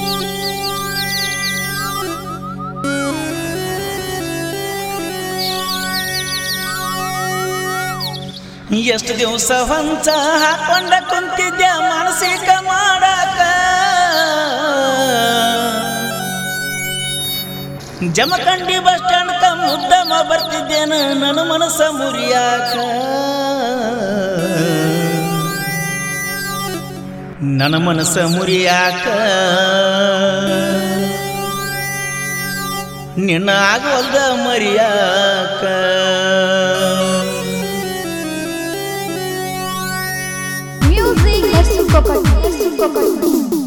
ಎಷ್ಟು ದಿವಸ ಹೊಂಚ ಹಾಕೊಂಡ ಕುಂತಿದ್ಯ ಮಾನಸಿಕ ಮಾಡಾಕ ಜಮಖಂಡಿ ಬಸ್ ಸ್ಟ್ಯಾಂಡ್ ಕ ಮುದ್ದಮ ಬರ್ತಿದ್ದೇನ ನನ್ನ ಮನಸ್ಸ ಮುರಿಯಾಕ ನನ್ನ ಮನಸ್ಸ ಮುರಿಯಾಕ ನಿನ್ನ ಆಗವಲ್ದ ಮರಿಯಾಕ Music versus coconut. Versus coconut.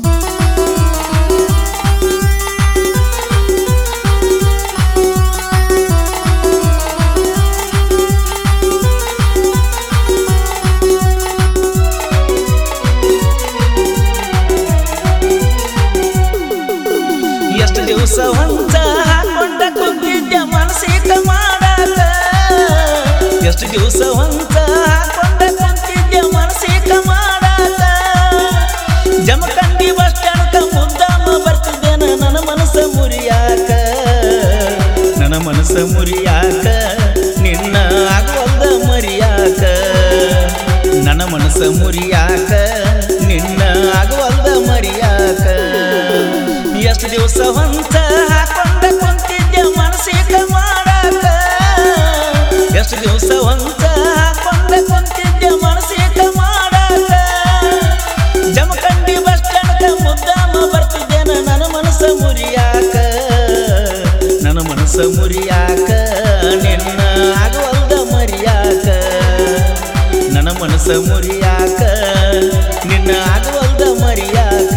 ಎಷ್ಟು ದಿವಸ ಹೊಂಚ ಹಾಕೊಂಡ ಕುಂತಿದ್ಯ ಮಾನಸಿಕ ಮಾಡಾಕ ಎಷ್ಟು ದಿವಸ ಹೊಂಚ ಹಾಕೊಂಡ ಕುಂತಿದ್ಯ ಮಾನಸಿಕ ಮಾಡಾಕ ಜಮಖಂಡಿ ಬಸ್ ಸ್ಟ್ಯಾಂಡ್ ಕ ಮುದ್ದಾಮ ಬರ್ತಿದ್ದೇನ ನನ್ನ ಮನಸ್ಸ ಮುರಿಯಾಕ ನನ್ನ ಮನಸ್ಸ ಮುರಿಯಾಕ ನಿನ್ನ ಆಗವಲ್ದ ಮರಿಯಾಕ ನನ್ನ ಮನಸ್ಸ ಮುರಿಯಾಕ ನಿನ್ನ ಆಗವಲ್ದ ಮರಿಯಾಕ ಎಷ್ಟು ದಿವಸ ಹೊಂಚ ಹಾಕೊಂಡ ಕುಂತಿದ್ಯ ಮಾನಸಿಕ ಮಾಡಾಕ ಎಷ್ಟು ದಿವಸ ಹೊಂಚ ಹಾಕೊಂಡ ಕುಂತಿದ್ಯ ಮಾನಸಿಕ ಮಾಡಾಕ ಜಮಖಂಡಿ ಬಸ್ ಸ್ಟ್ಯಾಂಡ್ ಮುದ್ದಾಮ ಬರ್ತಿದ್ದೇನ ನನ್ನ ಮನಸ್ಸ ಮುರಿಯಾಕ ನನ್ನ ಮನಸ್ಸ ಮುರಿಯಾಕ ನಿನ್ನ ಆಗವಲ್ದ ಮರಿಯಾಕ ನನ್ನ ಮನಸ್ಸ ಮುರಿಯಾಕ ನಿನ್ನ ಆಗವಲ್ದ ಮರಿಯಾಕ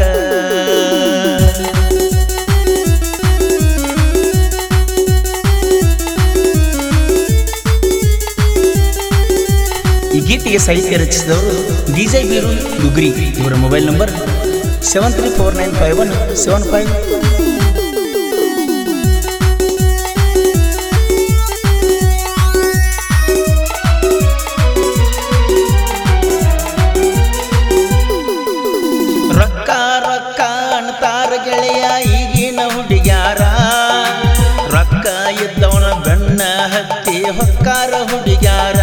ಈ ಗೀತೆಗೆ ಸಾಹಿತ್ಯ ರಚಿಸಿದವರು ಡಿಜೆ ಬೀರು ಯುಗ್ರಿ ಇವರ mobile number seven three four nine five one seven five ರೊಕ್ಕ ರೊಕ್ಕ ಅಂತಾರ ಗೆಳೆಯ ಈಗಿನ ಹುಡುಗ್ಯಾರ ರೊಕ್ಕ ಇದ್ದವನ ಬೆನ್ನ ಹತ್ತಿ ಹೊಕ್ಕಾರ ಹುಡುಗ್ಯಾರ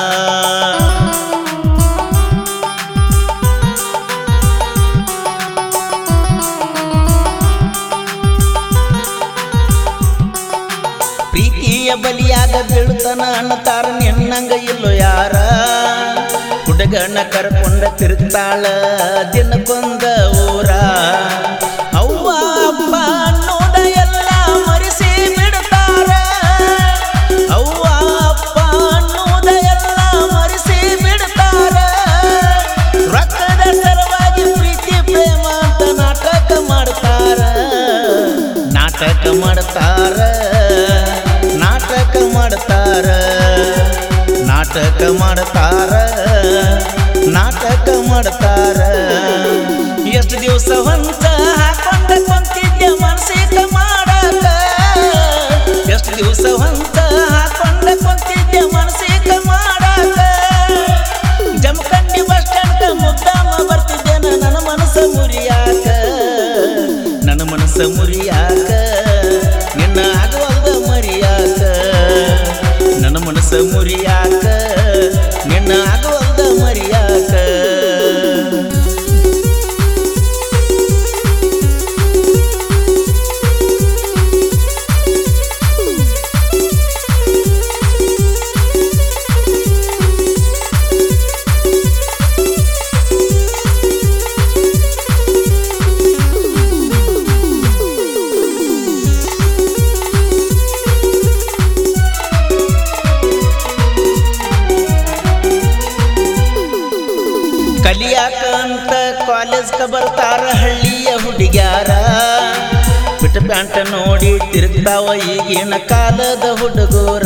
ಪ್ರೀತಿಯ ಬಲಿಯಾಗ ಬೀಳ್ತನ ಅನ್ನತಾರ ನಿನ್ನಂಗ ಇಲ್ಲೋ ಯಾರ ಹುಡುಗನ ಕರ್ಕೊಂಡ ತಿರುಗ್ತಾಳ ದಿನಕ್ಕೊಂದ ಊರ ಅವ್ವ ಅಪ್ಪ ಅನ್ನೋದ ಎಲ್ಲ ಮರೆಸಿ ಬಿಡ್ತಾರ ಅವ್ವ ಅಪ್ಪ ಅನ್ನೋದ ಎಲ್ಲ ಮರೆಸಿ ಬಿಡ್ತಾರ ರೊಕ್ಕದ ಸಲುವಾಗಿ ಪ್ರೀತಿ ಪ್ರೇಮ ಅಂತ ನಾಟಕ ಮಾಡ್ತಾರ ನಾಟಕ ಮಾಡ್ತಾರ ನಾಟಕ ಮಾಡ್ತಾರ ನಾಟಕ ಮಾಡ್ತಾರ ನಾಟಕ ಮಾಡ್ತಾರ ಎಷ್ಟು ದಿವಸ ಹೊಂಚ ಹಾಕೊಂಡ ಕುಂತಿದ್ಯ ಮಾನಸಿಕ ಮಾಡಾಕ ಎಷ್ಟು ದಿವಸ ಹೊಂಚ ಹಾಕೊಂಡ ಕುಂತಿದ್ಯ ಮಾನಸಿಕ ಮಾಡಾಕ ಜಮಖಂಡಿ ಬಸ್ ಸ್ಟ್ಯಾಂಡ್ ಮುದ್ದಾಮ ಬರ್ತಿದ್ದೇನ ನನ್ನ ಮನಸ್ಸ ಮುರಿಯಾಕ ನನ್ನ ಮನಸ್ಸ ಮುರಿಯಾಕ ನಿನ್ನ ಆಗವಲ್ದ ಮರಿಯಾಕ ನನ್ನ ಮನಸ್ಸ ಮುರಿಯಾಕ ನಿನ್ನ ಆಗವಲ್ದ ಮರಿಯಾಕ ಕಲಿಯಾಕ ಅಂತ ಕಾಲೇಜ್ಕ ಬರ್ತಾರ ಹಳ್ಳಿಯ ಹುಡುಗ್ಯಾರ ಬಿಟ್ಟ ಪ್ಯಾಂಟ ನೋಡಿ ತಿರುಗ್ತಾವ ಈಗಿನ ಕಾಲದ ಹುಡುಗರ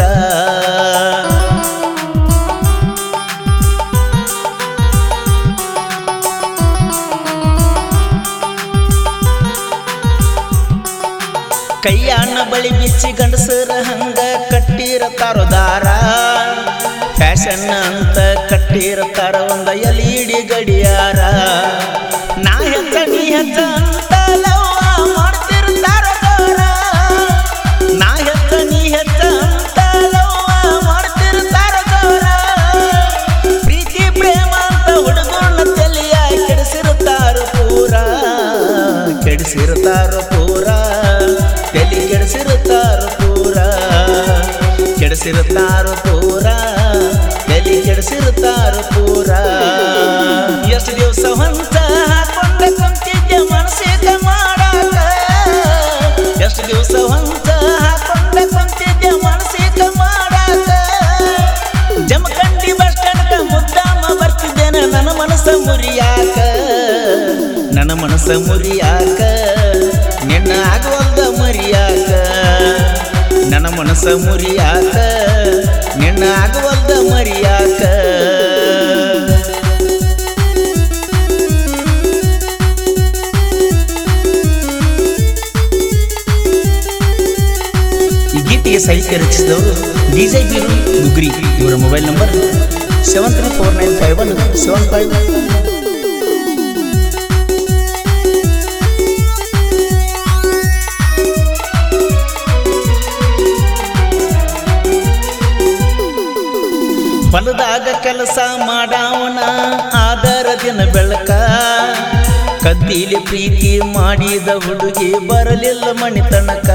ಕೈಯಾನ ಬಳಿ ಬಿಚ್ಚಿ ಗಂಡಸರ ಹಂಗ ಕಟ್ಟಿರತಾರೋ ದಾರ ಫ್ಯಾಷನ್ ಅಂತ ಕಟ್ಟಿರ್ತಾರ ಒಂದ ಎಲಿಡಿ ಗಡಿಯಾರ ನಾ ಹೆಚ್ಚ ನೀ ಹೆಚ್ಚ ಅಂತ ಲವ್ವ ಪೂರ ಕೆಡಿಸಿರ್ತಾರ ಪೂರ ತಲೆ ಕೆಡಿಸಿರ್ತಾರ ಪೂರ ಕೆಡಿಸಿರ್ತಾರ ಪೂರ ತಲೆ ಕೆಡಿಸಿರ್ತಾರ ಪೂರ ಎಷ್ಟು ದಿವಸ ಹೊಂಚ ಹಾಕೊಂಡ ಕುಂತಿದ್ದೆ ಮನಸ್ಸಿಗೆ ಮಾಡಾಕ ಎಷ್ಟು ದಿವಸ ಹೊಂಚ ಹಾಕೊಂಡ ಕುಂತಿದ್ದೆ ಮನಸ್ಸಿಗೆ ಮಾಡಾಕ ಜಮಖಂಡಿ ಬಸ್ ಸ್ಟ್ಯಾಂಡ್ ಮುದ್ದಾಮ ಬರ್ತಿದ್ದೇನೆ ನನ್ನ ಮನಸ್ಸ ಮುರಿಯಾಕ ನನ್ನ ಮನಸ್ಸ ಮುರಿಯಾಕ ನಿನ್ನ ಆಗುವಲ್ದ ಮರಿಯಾಕ ನನ್ನ ಮನಸ್ಸ ಮುರಿಯಾಕ ನಿನ್ನ ಆಗುವಲ್ದ ಮರಿಯಾಕ ಈ ಗೀತೆಗೆ ಸಾಹಿತ್ಯ ರಚಿಸಿದವರು ಡಿಜೆ ಬೀರು ಗುಗ್ರಿ ಇವರ mobile number seven three four nine five one seven five ಹೊಲದಾಗ ಕೆಲಸ ಮಾಡಾವನ ಆದರ ದಿನ ಬೆಳಕ ಕದ್ದಿಲಿ ಪ್ರೀತಿ ಮಾಡಿದ ಹುಡುಗಿ ಬರಲಿಲ್ಲ ಮಣಿ ತನಕ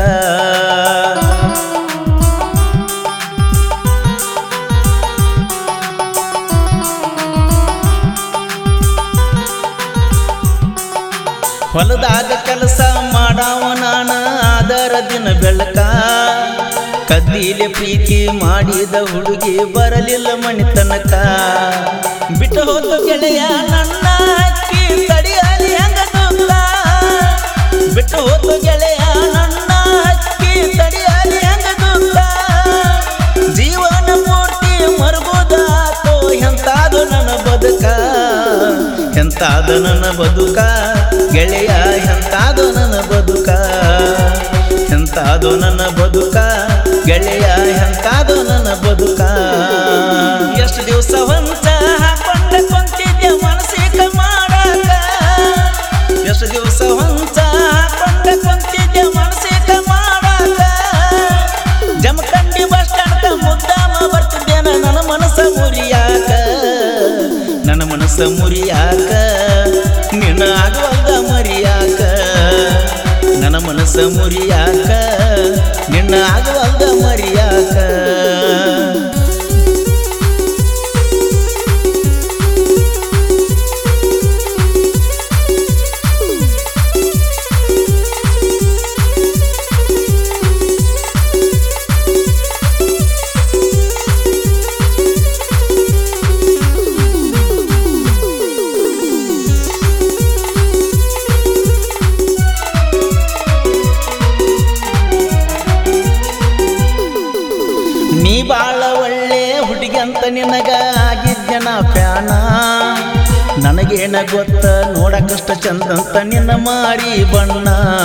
ಹೊಲದಾಗ ಕೆಲಸ ಮಾಡಾವನಾನ ಆದರ ದಿನ ಬೆಳಕ ಕದ್ದಿಲೆ ಪ್ರೀತಿ ಮಾಡಿದ ಹುಡುಗಿ ಬರಲಿಲ್ಲ ಮಣಿ ತನಕ ಬಿಟ್ಟು ಹೋದ ಗೆಳೆಯ ನನ್ನ ಹಕ್ಕಿ ತಡಿಯಲಿ ಹೆಂಗ ದುಃಖ ಬಿಟ್ಟು ಹೋದ ಗೆಳೆಯ ನನ್ನ ಹಕ್ಕಿ ತಡಿಯಲಿ ಹೆಂಗ ದುಃಖ ಜೀವನ ಪೂರ್ತಿ ಮರುಗುದಾತೋ ಎಂತಾದು ನನ್ನ ಬದುಕ ಎಂತಾದ ನನ್ನ ಬದುಕ ಗೆಳೆಯ ಎಂತಾದು ನನ್ನ ಬದುಕ ಎಂತಾದು ನನ್ನ ಬದುಕ ಗೆಳೆಯ ಎಂತಾದು ನನ್ನ ಬದುಕ ಎಷ್ಟು ದಿವಸ ಹೊಂಚ ಹಾಕೊಂಡ ಕುಂತಿದ್ದೆ ಮನಸ್ಸಿಗೆ ಮಾಡಾಕ ಎಷ್ಟು ದಿವಸ ಹೊಂಚ ಹಾಕೊಂಡ ಕುಂತಿದ್ದೆ ಮನಸ್ಸಿಗೆ ಮಾಡಾಕ ಜಮಖಂಡಿ ಬಸ್ ಸ್ಟ್ಯಾಂಡ್ ಮುದ್ದಾಮ ಬರ್ತಿದ್ದೇನ ನನ್ನ ಮನಸ್ಸ ಮುರಿಯಾಕ ನನ್ನ ಮನಸ್ಸ ಮುರಿಯಾಕ ನಿನ್ನ ಆಗುವಲ್ದ ಮರಿಯಾಕ ನನ್ನ ಮನಸ್ಸ ಮುರಿಯಾಕ ನಿನ್ನ ಆಗುವಲ್ದ ಮರಿಯಾಕ ನೀ ಬಾಳ ಒಳ್ಳೆ ಹುಡುಗಿ ಅಂತ ನಿನಗ ಆಗಿದ್ಯನ ಪ್ಯಾನ ನನಗೇನ ಗೊತ್ತ ನೋಡಕಷ್ಟ ಚಂದಂತ ನಿನ್ನ ಮಾರಿ ಬಣ್ಣ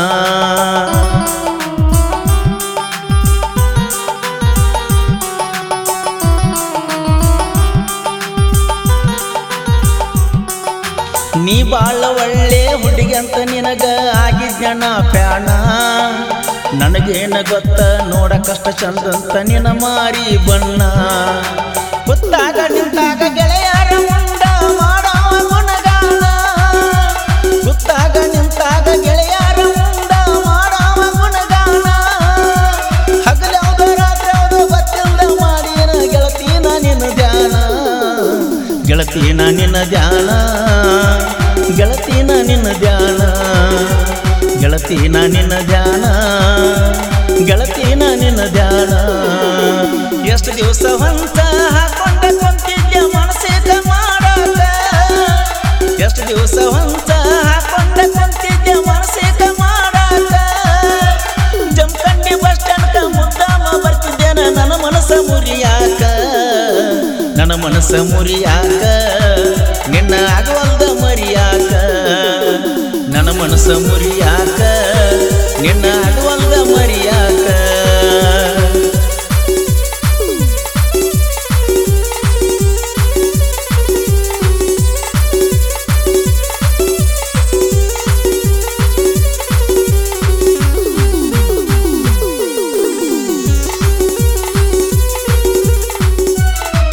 ನೀ ಬಾಳ ಒಳ್ಳೆ ಹುಡುಗಿ ಅಂತ ನಿನಗ ಆಗಿದ್ಯನ ಪ್ಯಾಣ ನನಗೇನ ಗೊತ್ತ ನೋಡಕಷ್ಟ ಚಂದಂತ ನಿನ್ನ ಮಾರಿ ಬಣ್ಣ ಗೊತ್ತಾಗ ನಿಂತಾಗ ಗೆಳೆಯರ ಮುಂಡ ಮಾಡವ ಗುಣಗಾನ ಗೊತ್ತಾಗ ನಿಂತಾಗ ಗೆಳೆಯರ ಮುಂಡ ಮಾಡವ ಗುಣಗಾನ ಹಗಲ್ಯಾವ್ದೋ ರಾತ್ರಿ ಗೊತ್ತಿಲ್ದ ಮಾಡಿನ ಗೆಳತಿನ ನಿನ್ನ ಧ್ಯಾನ ಗೆಳತಿನ ನಿನ್ನ ಧ್ಯಾನ ಗೆಳತಿನ ನಿನ್ನ ಧ್ಯಾನ ಗೆಳತಿನ ನಿನ್ನ ಧ್ಯಾನ ಗೆಳತಿನ ನಿನ್ನ ಧ್ಯಾನ ಎಷ್ಟು ದಿವಸ ಹೊಂಚ ಹಾಕೊಂಡ ಕುಂತಿದ್ದೆ ಮನಸ್ಸಿಗೆ ಮಾಡಾಕ ಎಷ್ಟು ದಿವಸ ಹೊಂಚ ಹಾಕೊಂಡ ಕುಂತಿದ್ದೆ ಮನಸ್ಸಿಗೆ ಮಾಡಾಕ ಜಮಖಂಡಿ ಬಸ್ ಸ್ಟ್ಯಾಂಡ್ ಮುದ್ದಾಮ ಬರ್ತಿದ್ದೇನ ನನ್ನ ಮನಸ್ಸ ಮುರಿಯಾಕ ನನ್ನ ಮನಸ್ಸ ಮುರಿಯಾಕ ನಿನ್ನ ಆಗುವಲ್ದ ಮರಿಯಾಕ ನನ್ನ ಮನಸ್ಸ ಮುರಿಯಾಕ ನಿನ್ನ ಆಗುವಲ್ದ ಮರಿಯಾಕ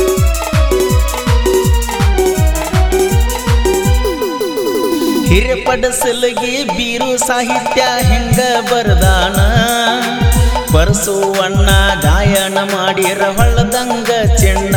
ಹಿರಿಯಪ್ಪ ಹಿರಪಡಸಲಗಿ ಬೀರು ಸಾಹಿತ್ಯ ಹೆಂಗ ಬರದಾನ ಪರಸು ಅಣ್ಣ ಗಾಯನ ಮಾಡಿರ ಹೊಳ್ಳದಂಗ ಚೆನ್ನ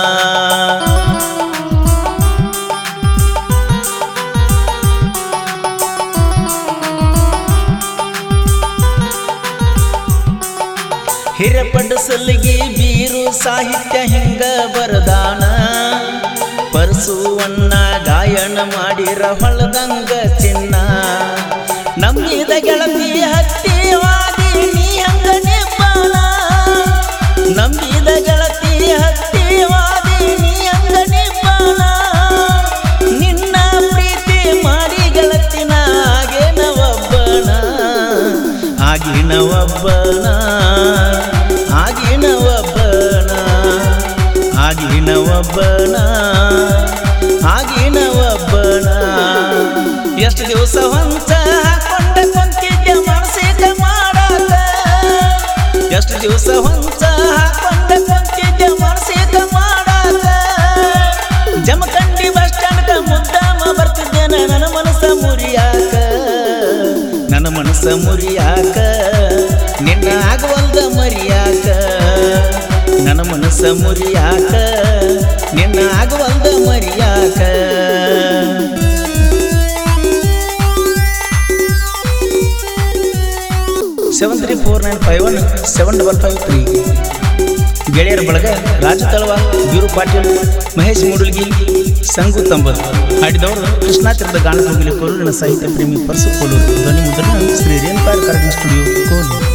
ಹಿರಪಡಸಲಗಿ ಬೀರು ಸಾಹಿತ್ಯ ಹೆಂಗ ಬರದಾನ ಪರಸುವನ್ನ ಗಾಯನ ಮಾಡಿರ ಹೊಳದಂಗ ಚಿನ್ನ ನಂಬಿದ ಗೆಳತಿ ಹತ್ತಿವಾದಿ ನೀ ಹಂಗ ನಿಬ್ಬಾನ ನಂಬಿದ ಗೆಳತಿ ಹತ್ತಿವಾದಿ ನೀ ಹಂಗ ನಿಬ್ಬಾನ ನಿನ್ನ ಪ್ರೀತಿ ಮಾಡಿ ಗೆಳತಿನ ಆಗೇನ ಒಬ್ಬನ ಆಗಿನ ಒಬ್ಬನ ಆಗಿನ ಒಬ್ಬನ ಆಗಿನ ಒಬ್ಬನ ಆಗಿನ ಒಬ್ಬನ ಎಷ್ಟು ದಿವಸ ಹೊಂಚ ಹಾಕೊಂಡ ಕುಂತಿದ್ದೆ ಮನಸ್ಸಿಗ ಮಾಡಾಕ ಎಷ್ಟು ದಿವಸ ಹೊಂಚ ಹಾಕೊಂಡ ಕುಂತಿದ್ದೆ ಮನಸ್ಸಿಗ ಮಾಡಾಕ ಜಮಖಂಡಿ ಬಸ್ ಸ್ಟ್ಯಾಂಡ್ ಮುದ್ದಾಮ ಬರ್ತಿದ್ದೇನೆ ನನ್ನ ಮನಸ್ಸ ಮುರಿಯಾಕ ನನ್ನ ಮನಸ್ಸ ಮುರಿಯಾಕ ನಿನ್ನ ಆಗವಲ್ದ ಮರಿಯಾಕ ನನ್ನ ಮನಸ್ಸ ಮುರಿಯಾಕ ನಿನ್ನ ಆಗವಲ್ದ ಮರಿಯಾಕ seven three four nine five one seven double five three ಗೆಳೆಯರ ಬಳಗ ರಾಜು ತಳವಾರ್ ಬೀರು ಪಾಟೀಲ್ ಮಹೇಶ್ ಮೂಡಲ್ಗಿ ಸಂಗು ತಂಬರ್ ಹಾಡಿದವರು ಕೃಷ್ಣಾಚರದ ಗಾನ ಹೋಗಿಲಿ ಕೋಲೂರಿನ ಸಾಹಿತ್ಯ ಪ್ರೇಮಿ ಪರಸು ಕೋಲೂರು ಧ್ವನಿ ಮುದ್ರಣ ಶ್ರೀ ರೇಣುಕಾರ್ ಕರಡಿ ಸ್ಟುಡಿಯೋ ಕೋಲೂರು